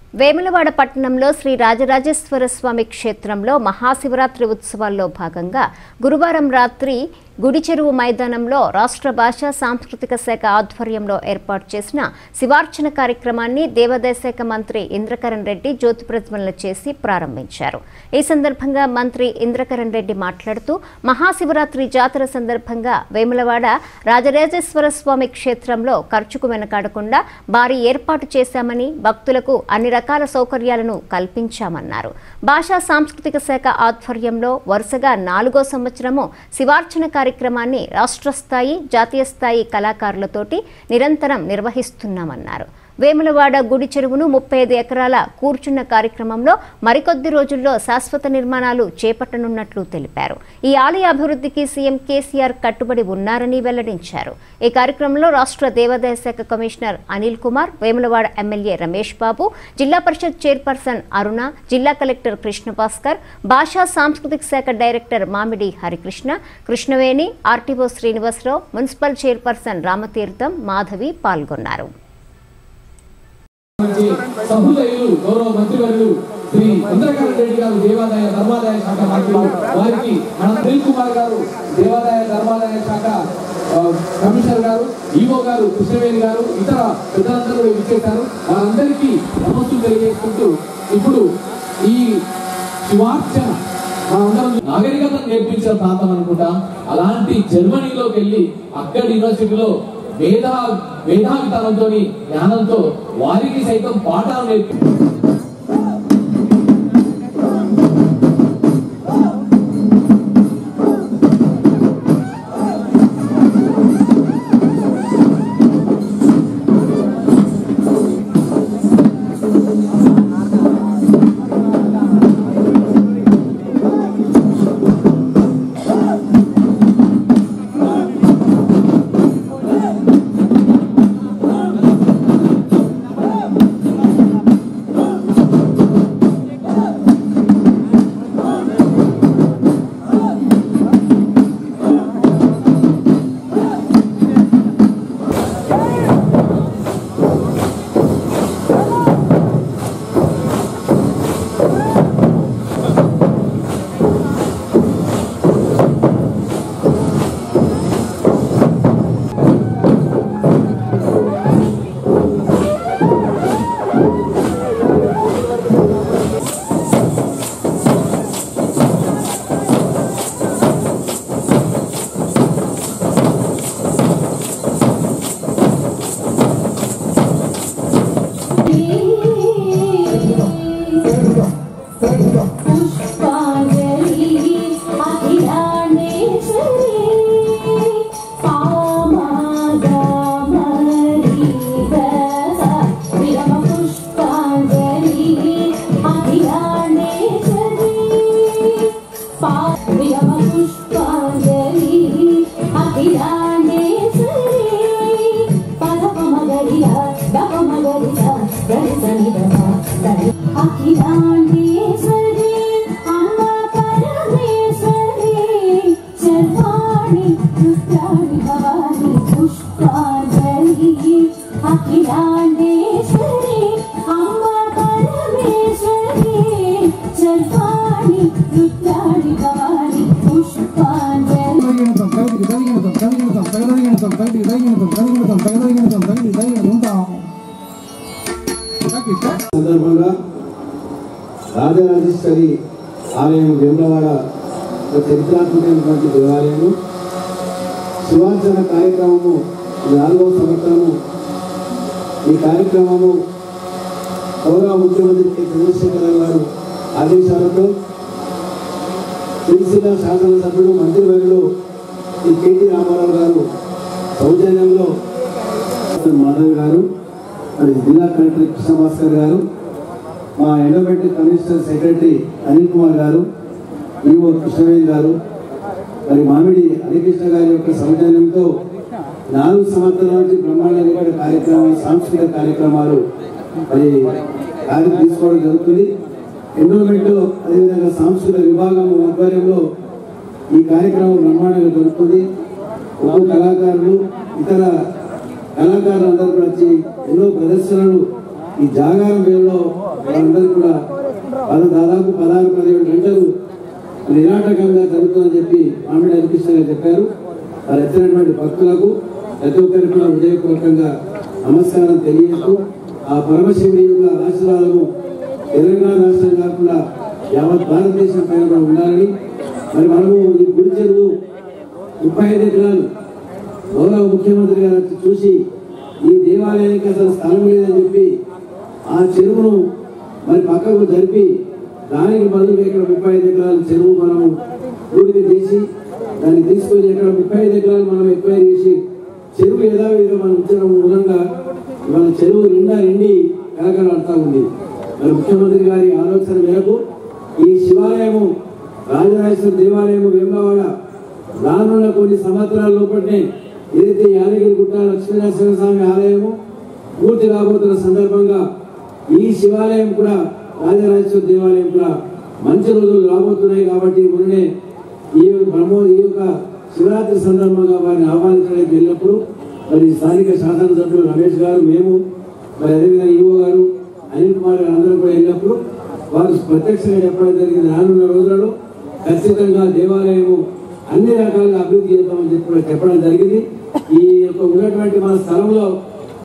వేములవాడ పట్టణంలో శ్రీ రాజరాజేశ్వర స్వామి క్షేత్రంలో మహాశివరాత్రి ఉత్సవాల్లో భాగంగా గురువారం రాత్రి గుడి చెరువు మైదానంలో రాష్ట్ర భాషా సాంస్కృతిక శాఖ ఆధ్వర్యంలో ఏర్పాటు చేసిన శివార్చన కార్యక్రమాన్ని దేవాదాయ శాఖ మంత్రి ఇంద్రకరణ్ రెడ్డి జ్యోతి ప్రజ్వలన చేసి ప్రారంభించారు ఈ సందర్భంగా మంత్రి ఇంద్రకరణ్ రెడ్డి మాట్లాడుతూ మహాశివరాత్రి జాతర సందర్భంగా వేములవాడ రాజరాజేశ్వర స్వామి క్షేత్రంలో ఖర్చుకు వెనకాడకుండా భారీ ఏర్పాటు చేశామని భక్తులకు అన్ని రకాల సౌకర్యాలను కల్పించామన్నారు భాషా సాంస్కృతిక శాఖ ఆధ్వర్యంలో వరుసగా నాలుగో సంవత్సరము శివార్చన కార్యక్రమాన్ని రాష్ట్ర స్థాయి జాతీయ స్థాయి కళాకారులతోటి నిరంతరం నిర్వహిస్తున్నామన్నారు వేములవాడ గుడి చెరువును ముప్పై ఐదు ఎకరాల కూర్చున్న కార్యక్రమంలో మరికొద్ది రోజుల్లో శాశ్వత నిర్మాణాలు చేపట్టనున్నట్లు తెలిపారు ఈ ఆలయ అభివృద్ధికి సీఎం కేసీఆర్ కట్టుబడి ఉన్నారని వెల్లడించారు ఈ కార్యక్రమంలో రాష్ట్ర దేవాదాయ శాఖ commissioner Anil Kumar Vemulawada MLA Ramesh Babu Zilla Parishad chairperson అరుణ జిల్లా కలెక్టర్ కృష్ణ భాస్కర్ భాషా సాంస్కృతిక శాఖ director Mamidi Harikrishna Krishnaveni RTO Srinivasa Rao municipal chairperson Ramatirtham Madhavi పాల్గొన్నారు నుంచి సహృదయులు గౌరవ మంత్రివర్యులు శ్రీ ఇంద్రకరణ్ రెడ్డి గారు దేవాదాయ ధర్మాదాయ శాఖ మంత్రులు వారికి మన అనిల్ కుమార్ గారు దేవాదాయ ధర్మాదాయ శాఖ ఆ, కమిషనర్ గారు ఈవో గారు కృష్ణవేణి గారు ఇతర పెద్దలందరూ కూడా విచ్చేశారు వారందరికీ నమస్సులు తెలియజేసుకుంటూ ఇప్పుడు ఈ శివార్చన మనందరం నాగరికతను నేర్పించిన ప్రాంతం అనుకుంటా అలాంటి జర్మనీలోకి వెళ్ళి అక్కడి యూనివర్సిటీలో వేద వేదావిధానంతో జ్ఞానంతో వారికి సైతం పాఠాలు నేర్పి పుష్పాంజలి అఖిలాండేశ్వరి పామాగమరి దస విరమ పుష్పాంజలి అఖిలాండేశ్వరి పా విరమ పుష్పాంజలి అఖిలాండేశ్వరి పదపమగరియ దపమగరియ దరిసని దప దరి అఖిలాండేశ్వరి అమ్మ పరమేశ్వరి సర్వాణి రుద్రాణి భవాని పుష్పాంజలి అఖిలాండేశ్వరి అమ్మ పరమేశ్వరి సర్వాణి రుద్రాణి భవాని పుష్పాంజలి సందర్భంగా రాజరాజేశ్వరి ఆలయం వేములవాడ ఒక చరిత్రాత్మకమైనటువంటి దేవాలయము శివార్చన కార్యక్రమము నాలుగవ సంవత్సరము ఈ కార్యక్రమము గౌరవ ముఖ్యమంత్రి కె. చంద్రశేఖర గారు ఆదేశాలతో సిరిసిల్ల శాసనసభ్యుడు మంత్రివర్యులు ఈ కేటీ రామారావు గారు సౌజన్యంలో మాధవ్ గారు మరి జిల్లా కలెక్టర్ కృష్ణభాస్కర్ గారు మా endowment commissioner secretary Anil Kumar గారు ఈఓ కృష్ణవేణి గారు మరి మామిడి హరికృష్ణ గారి యొక్క సౌజన్యంతో నాలుగు సంవత్సరాల నుంచి బ్రహ్మాండ కార్యక్రమాలు సాంస్కృతిక కార్యక్రమాలు మరి కార్యం తీసుకోవడం జరుగుతుంది ఎండోమెంట్ అదేవిధంగా సాంస్కృతిక విభాగం ఆధ్వర్యంలో ఈ కార్యక్రమం బ్రహ్మాండంగా జరుగుతుంది ఒక్కో కళాకారులు ఇతర కళాకారులు అందరూ కూడా వచ్చి ఎన్నో ప్రదర్శనలు ఈ జాగారం వేళలో వాళ్ళందరూ కూడా వాళ్ళ దాదాపు పదహారు పదిహేడు గంటలు నిరాటకంగా జరుగుతుందని చెప్పి మామిడి హరికృష్ణ గారు చెప్పారు వారు వచ్చినటువంటి భక్తులకు ప్రతి ఒక్కరికి కూడా హృదయపూర్వకంగా నమస్కారం తెలియజేస్తూ ఆ పరమశివుడి యొక్క ఆశీర్వాదము తెలంగాణ రాష్ట్రం కాకుండా యావత్ భారతదేశం పైన కూడా ఉండాలని మరి మనము ఈ గుడి చెరువు ముప్పై ఐదు ఎకరాలు గౌరవ ముఖ్యమంత్రి గారు వచ్చి చూసి ఈ దేవాలయానికి అసలు స్థలం లేదని చెప్పి ఆ చెరువును మరి పక్కకు జరిపి దానికి బదులు ఇక్కడ ముప్పై ఐదు ఎకరాల చెరువు మనము పూర్తి చేసి దాన్ని తీసుకొని ఇక్కడ ముప్పై ఐదు ఎకరాలు మనం ఎక్వైర్ చేసి చెరువు యథావిధిగా మనం ఉంచడం మూలంగా మన చెరువు నిండా నిండి కలకలాడుతూ ఉంది మరి ముఖ్యమంత్రి గారి ఆలోచన మేరకు ఈ శివాలయము రాజరాజేశ్వర దేవాలయము వేమవాడ రానున్న కొన్ని సంవత్సరాల లోపలనే ఏదైతే యాదగిరి గుట్ట లక్ష్మీనరసింహ స్వామి ఆలయము పూర్తి కాబోతున్న సందర్భంగా ఈ శివాలయం కూడా రాజరాజేశ్వర దేవాలయం కూడా మంచి రోజులు రాబోతున్నాయి కాబట్టి మొన్ననే ఈ యొక్క బ్రహ్మో ఈ యొక్క శివరాత్రి సందర్భంగా వారిని ఆహ్వానించడానికి వెళ్ళినప్పుడు మరి స్థానిక శాసనసభ్యులు రమేష్ గారు మేము మరి అదేవిధంగా ఈవో గారు అనిల్ కుమార్ గారు అందరూ కూడా వెళ్ళినప్పుడు వారు ప్రత్యక్షంగా చెప్పడం జరిగింది రానున్న రోజులలో ఖచ్చితంగా దేవాలయము అన్ని రకాలుగా అభివృద్ధి చేద్దామని చెప్పి కూడా చెప్పడం జరిగింది ఈ యొక్క ఉన్నటువంటి మన స్థలంలో